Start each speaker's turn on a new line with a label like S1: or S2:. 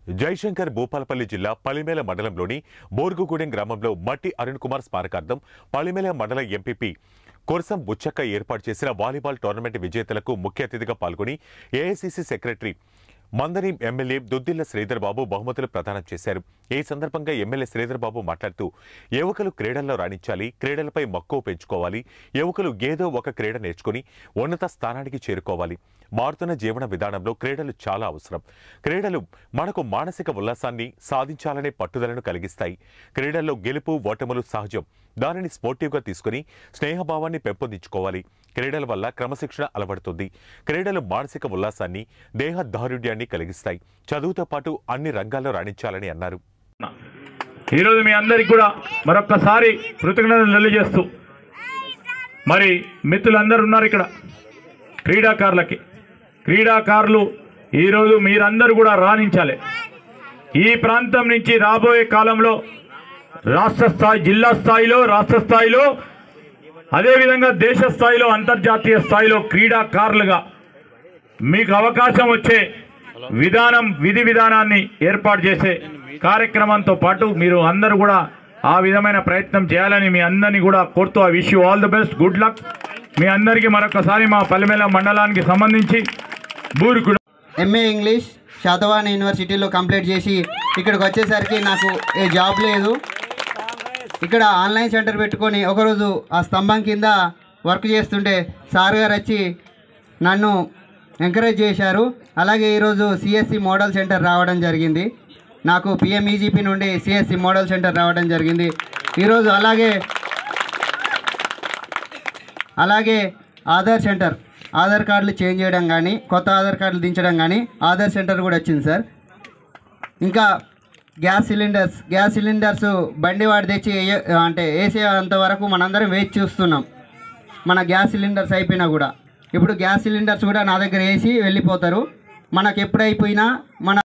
S1: జయశంకర్ భూపాలపల్లి జిల్లా పలిమేల మండలంలోని బోర్గుగూడెం గ్రామంలో మట్టి అరుణ్ కుమార్ స్మారకార్థం పలిమేల మండల ఎంపీపీ కొరసం బుచ్చక్క ఏర్పాటు చేసిన వాలీబాల్ టోర్నమెంట్ విజేతలకు ముఖ్య అతిథిగా పాల్గొని AICC secretary Manthani MLA Duddilla Sridhar Babu బహుమతులు ప్రదానం చేశారు ఈ సందర్భంగా ఎమ్మెల్యే శ్రీధర్ బాబు మాట్లాడుతూ యువకులు క్రీడల్లో రాణించాలి క్రీడలపై మక్కువ పెంచుకోవాలి యువకులు ఏదో ఒక క్రీడ నేర్చుకుని ఉన్నత స్థానానికి చేరుకోవాలి మారుతున్న జీవన విధానంలో క్రీడలు చాలా అవసరం క్రీడలు మనకు మానసిక ఉల్లాసాన్ని సాధించాలనే పట్టుదలను కలిగిస్తాయి క్రీడల్లో గెలుపు ఓటములు సహజం దానిని స్పోర్టివ్గా తీసుకుని స్నేహభావాన్ని పెంపొందించుకోవాలి క్రీడల వల్ల క్రమశిక్షణ అలవడుతుంది క్రీడలు మానసిక ఉల్లాసాన్ని దేహ దారుఢ్యాన్ని కలిగిస్తాయి చదువుతో పాటు అన్ని రంగాల్లో రాణించాలని అన్నారు
S2: ఈరోజు మీ అందరికి కూడా మరొక్కసారి కృతజ్ఞతలు తెలియజేస్తూ మరి మిత్రులందరూ ఉన్నారు ఇక్కడ క్రీడాకారులకి క్రీడాకారులు ఈరోజు మీరందరూ కూడా రాణించాలి ఈ ప్రాంతం నుంచి రాబోయే కాలంలో రాష్ట్ర స్థాయి జిల్లా స్థాయిలో రాష్ట్ర స్థాయిలో అదేవిధంగా దేశ స్థాయిలో అంతర్జాతీయ స్థాయిలో క్రీడాకారులుగా మీకు అవకాశం వచ్చే విధానం విధి విధానాన్ని ఏర్పాటు చేసే కార్యక్రమంతో పాటు మీరు అందరూ కూడా ఆ విధమైన ప్రయత్నం చేయాలని మీ అందరినీ కూడా కోరుతూ I wish you all the best good luck మీ అందరికీ మరొకసారి మా పల్లెమేల మండలానికి సంబంధించి బూరుకు
S3: ఎంఏ ఇంగ్లీష్ శాతవాహన యూనివర్సిటీలో కంప్లీట్ చేసి ఇక్కడికి వచ్చేసరికి నాకు ఏ జాబ్ లేదు ఇక్కడ ఆన్లైన్ సెంటర్ పెట్టుకొని ఒకరోజు ఆ స్తంభం కింద వర్క్ చేస్తుంటే సార్ గారు వచ్చి నన్ను ఎంకరేజ్ చేశారు అలాగే ఈరోజు సిఎస్సి మోడల్ సెంటర్ రావడం జరిగింది నాకు పిఎంఈజీపీ నుండి సిఎస్సి మోడల్ సెంటర్ రావడం జరిగింది ఈరోజు అలాగే అలాగే ఆధార్ సెంటర్ ఆధార్ కార్డులు చేంజ్ చేయడం కానీ కొత్త ఆధార్ కార్డులు దించడం కానీ ఆధార్ సెంటర్ కూడా వచ్చింది సార్ ఇంకా గ్యాస్ సిలిండర్స్ గ్యాస్ సిలిండర్స్ బండి వాడి తెచ్చి ఏ- అంటే వేసే అంతవరకు మనందరం వేచి చూస్తున్నాం మన గ్యాస్ సిలిండర్స్ అయిపోయినా కూడా ఇప్పుడు గ్యాస్ సిలిండర్స్ కూడా నా దగ్గర వేసి వెళ్ళిపోతారు మనకు ఎప్పుడైపోయినా మన